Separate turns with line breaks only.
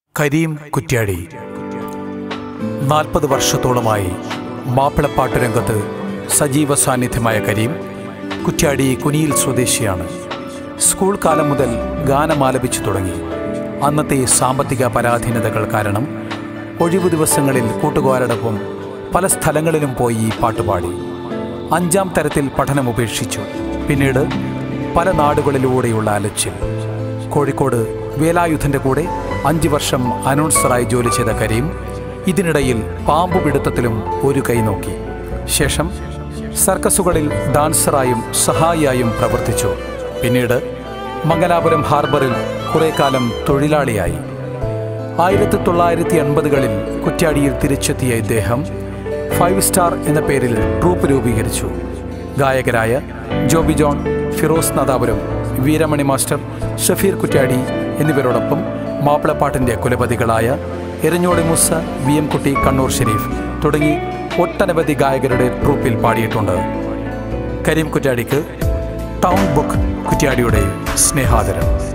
കരീം കുറ്റ്യാടി നാൽപ്പത് വർഷത്തോളമായി മാപ്പിളപ്പാട്ട് രംഗത്ത് സജീവ സാന്നിധ്യമായ കരീം കുറ്റ്യാടി കുനിയിൽ സ്വദേശിയാണ് സ്കൂൾ കാലം മുതൽ ഗാനമാലപിച്ചു തുടങ്ങി അന്നത്തെ സാമ്പത്തിക പരാധീനതകൾ കാരണം ഒഴിവു ദിവസങ്ങളിൽ കൂട്ടുകാരോടൊപ്പം പല സ്ഥലങ്ങളിലും പോയി പാട്ടുപാടി അഞ്ചാം തരത്തിൽ പഠനം ഉപേക്ഷിച്ചു പിന്നീട് പല നാടുകളിലൂടെയുള്ള അലച്ചിൽ കോഴിക്കോട് വേലായുധന്റെ കൂടെ അഞ്ചു വർഷം അനൗൺസറായി ജോലി ചെയ്ത കരീം ഇതിനിടയിൽ പാമ്പുപിടുത്തത്തിലും ഒരു കൈ നോക്കി ശേഷം സർക്കസുകളിൽ ഡാൻസറായും സഹായിയായും പ്രവർത്തിച്ചു പിന്നീട് മംഗലാപുരം ഹാർബറിൽ കുറെ കാലം തൊഴിലാളിയായി ആയിരത്തി തൊള്ളായിരത്തി എൺപതുകളിൽ കുറ്റ്യാടിയിൽ തിരിച്ചെത്തിയ ഇദ്ദേഹം ഫൈവ് സ്റ്റാർ എന്ന പേരിൽ ട്രൂപ്പ് രൂപീകരിച്ചു ഗായകരായ ജോബി ജോൺ ഫിറോസ് നാദാപുരം വീരമണി മാസ്റ്റർ ഷഫീർ കുറ്റ്യാടി എന്നിവരോടൊപ്പം മാപ്പിളപ്പാട്ടിൻ്റെ കുലപതികളായ എരഞ്ഞോടി മൂസ വി എം കുട്ടി കണ്ണൂർ ഷെരീഫ് തുടങ്ങി ഒട്ടനവധി ഗായകരുടെ ട്രൂപ്പിൽ പാടിയിട്ടുണ്ട് കരീം കുറ്റ്യാടിക്ക് ടൗൺ ബുക്ക് കുറ്റ്യാടിയുടെ സ്നേഹാദരം